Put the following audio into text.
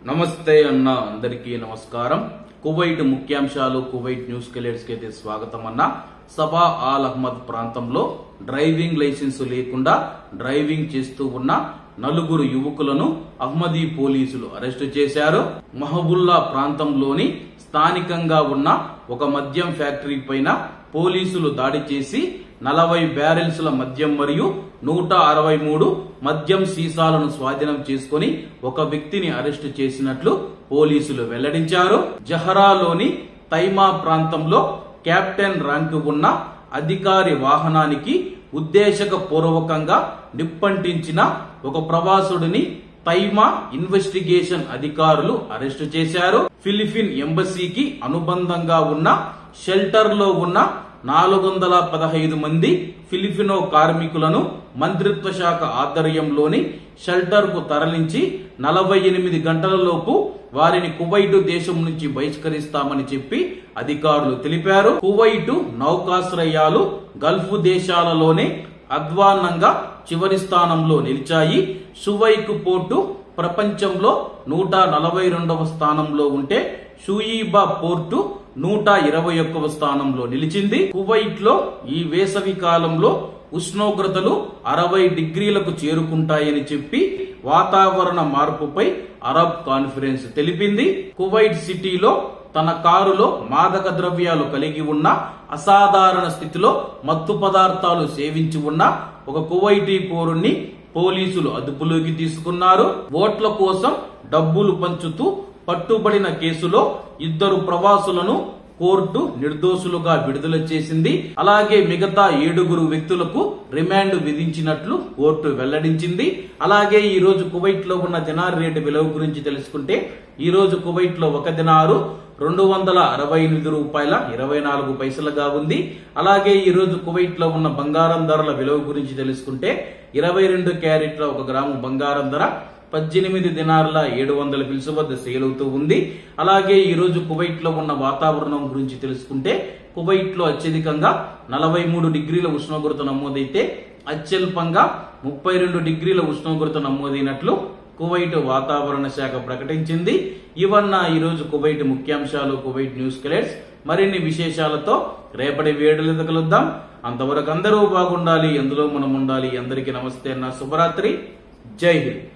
నమస్తే అన్న అందరికీ నమస్కారం కువైట్ ముఖ్యాంశాలు కువైట్ న్యూస్ కెలర్స్ కి అయితే స్వాగతం అన్న సబా ఆల్ అహ్మద్ ప్రాంతంలో డ్రైవింగ్ లైసెన్స్ లేకుండా డ్రైవింగ్ చేస్తూ ఉన్న నలుగురు యువకులను అహ్మదీ పోలీసులు అరెస్టు చేశారు మహబుల్లా ప్రాంతంలోని స్థానికంగా ఉన్న ఒక మద్యం ఫ్యాక్టరీ పైన పోలీసులు దాడి చేసి నలభై బ్యారెల్స్ల మద్యం మరియు నూట అరవై మూడు మద్యం సీసాలను స్వాధీనం చేసుకుని ఒక వ్యక్తిని అరెస్టు చేసినట్లు పోలీసులు వెల్లడించారు జహరాలోని తైమా ప్రాంతంలో కెప్టెన్ ర్యాంకు ఉన్న అధికారి వాహనానికి ఉద్దేశక పూర్వకంగా నిప్పంటించిన ఒక ప్రవాసుడిని తైమా ఇన్వెస్టిగేషన్ అధికారులు అరెస్టు చేశారు ఫిలిపిన్ ఎంబసీకి అనుబంధంగా ఉన్న షెల్టర్ లో ఉన్న నాలుగు వందల పదహైదు మంది ఫిలిపినో కార్మికులను మంత్రిత్వ శాఖ ఆధ్వర్యంలోని షెల్టర్ కు తరలించి నలభై ఎనిమిది గంటలలోపు వారిని కువైటు దేశం నుంచి బహిష్కరిస్తామని చెప్పి అధికారులు తెలిపారు కువైటు నౌకాశ్రయాలు గల్ఫ్ దేశాలలోనే అధ్వాన్నంగా చివరి స్థానంలో నిలిచాయి షువైక్ పోర్టు ప్రపంచంలో నూట నలభై రెండవ స్థానంలో ఉంటే షూయిబా పోర్టు నూట ఇరవై ఒక్కవ స్థానంలో నిలిచింది కువైట్ లో ఈ వేసవి కాలంలో ఉష్ణోగ్రతలు అరవై డిగ్రీలకు చేరుకుంటాయని చెప్పి వాతావరణ మార్పుపై అరబ్ కాన్ఫరెన్స్ తెలిపింది కువైట్ సిటీలో తన కారులో మాదక ద్రవ్యాలు కలిగి ఉన్న అసాధారణ స్థితిలో మత్తు పదార్థాలు సేవించి ఉన్న ఒక కువైటీ పౌరుణ్ణి పోలీసులు అదుపులోకి తీసుకున్నారు ఓట్ల కోసం డబ్బులు పంచుతూ పట్టుబడిన కేసులో ఇద్దరు ప్రవాసులను కోర్టు నిర్దోషులుగా విడుదల చేసింది అలాగే మిగతా ఏడుగురు వ్యక్తులకు రిమాండ్ విధించినట్లు కోర్టు వెల్లడించింది అలాగే ఈ రోజు కువైట్ లో ఉన్న దినార్ రేటు విలువ గురించి తెలుసుకుంటే ఈ రోజు కువైట్ లో ఒక దినారు రెండు వందల అరవై ఎనిమిది రూపాయల ఇరవై నాలుగు పైసలుగా ఉంది అలాగే ఈ రోజు కువైట్ లో ఉన్న బంగారం ధరల విలువ గురించి తెలుసుకుంటే ఇరవై రెండు క్యారెట్ల ఒక గ్రాము బంగారం ధర పద్దెనిమిది దినార్ల ఏడు వందల పిలుసు వద్ద సేల్ అవుతూ ఉంది అలాగే ఈ రోజు కువైట్ లో ఉన్న వాతావరణం గురించి తెలుసుకుంటే కువైట్ లో అత్యధికంగా నలభై మూడు డిగ్రీల ఉష్ణోగ్రత నమోదైతే అత్యల్పంగా ముప్పై రెండు డిగ్రీల ఉష్ణోగ్రత నమోదైనట్లు కువైట్ వాతావరణ శాఖ ప్రకటించింది ఇవన్న ఈ రోజు కువైట్ ముఖ్యాంశాలు కువైట్ న్యూస్ కలెక్ట్స్ మరిన్ని విశేషాలతో రేపటి వేడులతో కలుద్దాం అంతవరకు అందరూ బాగుండాలి ఎందులో మనం ఉండాలి అందరికీ నమస్తే అన్న శుభరాత్రి జై హింద్